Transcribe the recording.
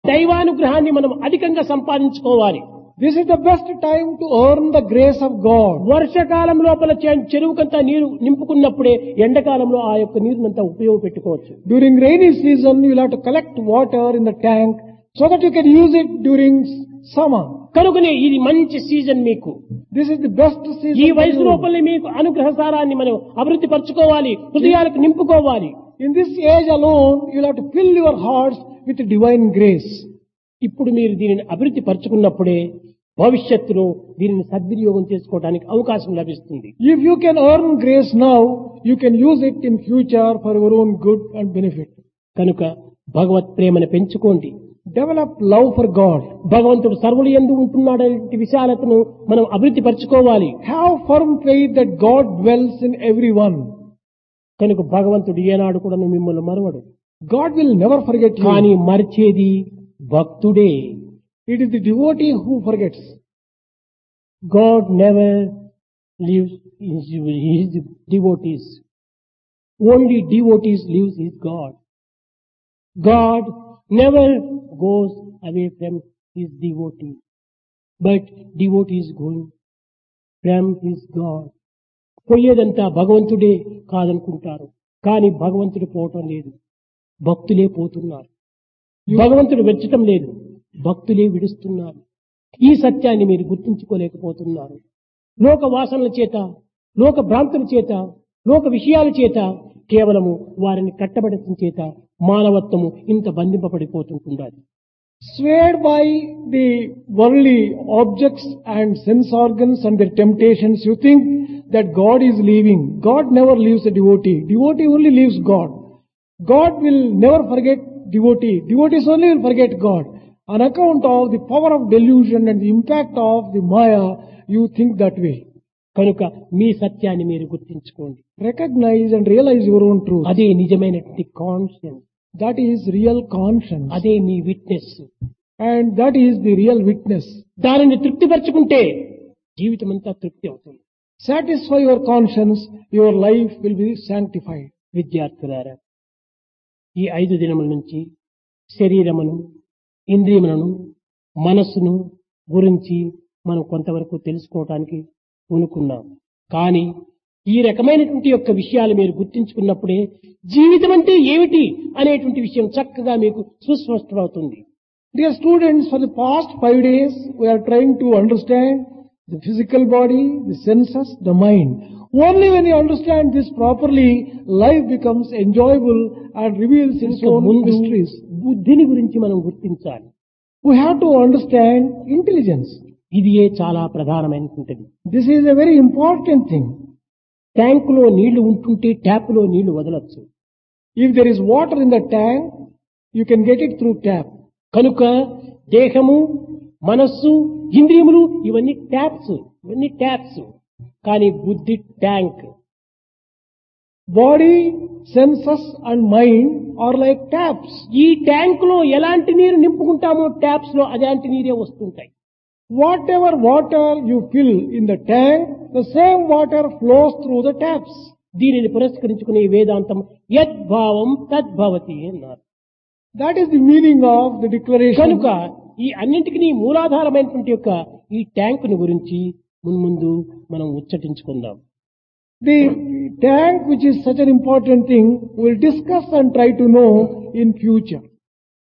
దైవానుగ్రహాన్ని మనం అధికంగా సంపాదించుకోవాలి This is the best time to earn the grace of God. వర్షకాలం లోపల చె- చెరువుకంతా నీరు నింపుకున్నప్పుడే ఎండాకాలంలో ఆ యొక్క నీరునంతా ఉపయోగపెట్టుకోవచ్చు During rainy season, you will have to collect water in the tank so that you can use it during s- summer. కనుకనే ఇది మంచి సీజన్ మీకు This is the best season. ఈ for వయసు you. లోపలే మీకు అనుగ్రహ సారాన్ని మనం అభివృద్ధి పరచుకోవాలి హృదయాలకు నింపుకోవాలి In this age alone, you will have to fill your hearts with divine grace. ఇప్పుడు మీరు దీనిని అభివృద్ధి పరచుకున్నప్పుడే భవిష్యత్తులో దీనిని సద్వినియోగం చేసుకోవడానికి అవకాశం లభిస్తుంది If you can earn grace now, you can use it in future for your own good and benefit. కనుక భగవత్ ప్రేమను పెంచుకోండి Develop love for God. భగవంతుడు సర్వులు ఎందు ఉంటున్నాడనే విశాలతను మనం అభివృద్ధి పరచుకోవాలి Have firm faith that God dwells in everyone. కనుక భగవంతుడు ఏనాడు కూడా మిమ్మల్ని మరవడు God will never forget you. కానీ మరిచేది భక్తుడే It is the devotee who forgets. God never leaves his, his devotees. Only devotees leaves his God. God never goes away from his devotee. But devotees going from his God. పోయేదంతా భగవంతుడే కాదనుకుంటారు కానీ భగవంతుడు పోవటం లేదు భక్తులే పోతున్నారు భగవంతుడు వెచ్చటం లేదు భక్తులే విడుస్తున్నారు ఈ సత్యాన్ని మీరు గుర్తించుకోలేకపోతున్నారు లోక వాసనల చేత లోక భ్రాంతుల చేత లోక విషయాల చేత కేవలము వారిని కట్టబడటం చేత మానవత్వము ఇంత బంధింపబడిపోతుంటున్నది Swayed by the worldly objects and sense organs and their temptations, you think that God is leaving. God never leaves a devotee. Devotee only leaves God. God will never forget devotee. Devotees only will forget God. On account of the power of delusion and the impact of the Maya, you think that way. కనుక మీ సత్యాన్ని మీరు గుర్తించుకోండి Recognize and realize your own truth. అదే నిజమైనటువంటి conscience That is real conscience. అదే మీ witness And that is the real witness. దానిని తృప్తిపరచుకుంటే జీవితం అంతా తృప్తి అవుతుంది Satisfy your conscience, your life will be sanctified. విద్యార్థులారా ఈ ఐదు దినముల నుంచి శరీరమును ఇంద్రియములను మనస్సును గురించి మనం కొంతవరకు తెలుసుకోవటానికి పూనుకున్నాం కానీ ఈ రకమైనటువంటి యొక్క విషయాలు మీరు గుర్తించుకున్నప్పుడే జీవితం అంటే ఏమిటి అనేటువంటి విషయం చక్కగా మీకు సుస్పష్టమవుతుంది Dear students, for the past five days, we are trying to understand the physical body, the senses, the mind. Only when you understand this properly, life becomes enjoyable and reveals its ఇంకా own ముందు mysteries. బుద్ధిని గురించి మనం గుర్తించాలి We have to understand intelligence. ఇది ఏ చాలా ప్రధానమైనటువంటిది This is a very important thing. ట్యాంకులో నీళ్లు ఉంటుంటే ట్యాప్లో నీళ్లు వదలొచ్చు If there is water in the tank, you can get it through tap. కనుక దేహము మనస్సు ఇంద్రియములు ఇవన్నీ ట్యాప్స్ ఇవన్నీ ట్యాప్స్ కానీ బుద్ధి tank Body, senses and mind are like taps. ఈ ట్యాంక్ లో ఎలాంటి నీరు నింపుకుంటామో ట్యాప్స్ లో అలాంటి నీరే వస్తుంటాయి Whatever water you fill in the tank, the same water flows through the taps. దీనిని పురస్కరించుకునే వేదాంతం యద్భావం తద్భవతి అన్నారు That is the meaning of the declaration. కనుక ఈ అన్నింటికి మూలాధారమైనటువంటి యొక్క ఈ ట్యాంకుని గురించి మున్ముందు మనం ఉచ్చటించుకుందాం The tank, which is such an important thing, we'll discuss and try to know in future.